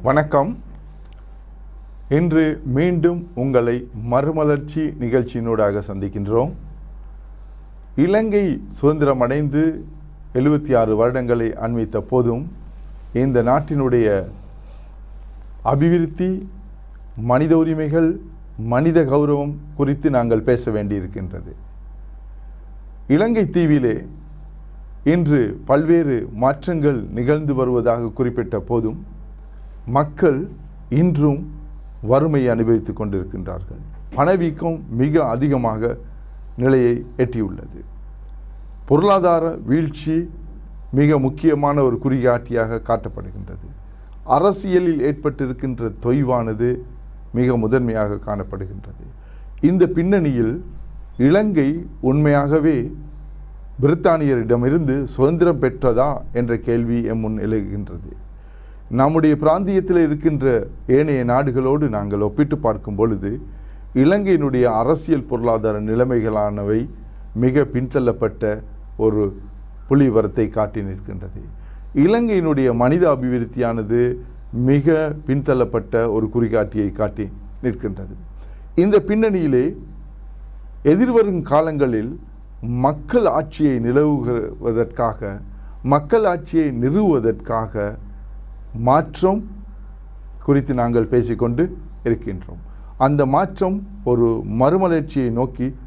வணக்கம் இன்று மீண்டும் உங்களை மறுமலர்ச்சி நிகழ்ச்சியினூடாக சந்திக்கின்றோம் இலங்கை சுதந்திரம் அடைந்து எழுபத்தி ஆறு வருடங்களை அண்மித்த போதும் இந்த நாட்டினுடைய அபிவிருத்தி மனித உரிமைகள் மனித கௌரவம் குறித்து நாங்கள் பேச வேண்டியிருக்கின்றது இலங்கை தீவிலே இன்று பல்வேறு மாற்றங்கள் நிகழ்ந்து வருவதாக குறிப்பிட்ட போதும் மக்கள் இன்றும் வறுமையை அனுபவித்துக் கொண்டிருக்கின்றார்கள் பணவீக்கம் மிக அதிகமாக நிலையை எட்டியுள்ளது பொருளாதார வீழ்ச்சி மிக முக்கியமான ஒரு குறிகாட்டியாக காட்டப்படுகின்றது அரசியலில் ஏற்பட்டிருக்கின்ற தொய்வானது மிக முதன்மையாக காணப்படுகின்றது இந்த பின்னணியில் இலங்கை உண்மையாகவே பிரித்தானியரிடமிருந்து சுதந்திரம் பெற்றதா என்ற கேள்வி எம் முன் எழுகின்றது நம்முடைய பிராந்தியத்தில் இருக்கின்ற ஏனைய நாடுகளோடு நாங்கள் ஒப்பிட்டு பார்க்கும் பொழுது இலங்கையினுடைய அரசியல் பொருளாதார நிலைமைகளானவை மிக பின்தள்ளப்பட்ட ஒரு புலிவரத்தை காட்டி நிற்கின்றது இலங்கையினுடைய மனித அபிவிருத்தியானது மிக பின்தள்ளப்பட்ட ஒரு குறிகாட்டியை காட்டி நிற்கின்றது இந்த பின்னணியிலே எதிர்வரும் காலங்களில் மக்கள் ஆட்சியை நிலவுவதற்காக மக்கள் ஆட்சியை நிறுவுவதற்காக மாற்றம் குறித்து நாங்கள் பேசிக்கொண்டு இருக்கின்றோம் அந்த மாற்றம் ஒரு மறுமலர்ச்சியை நோக்கி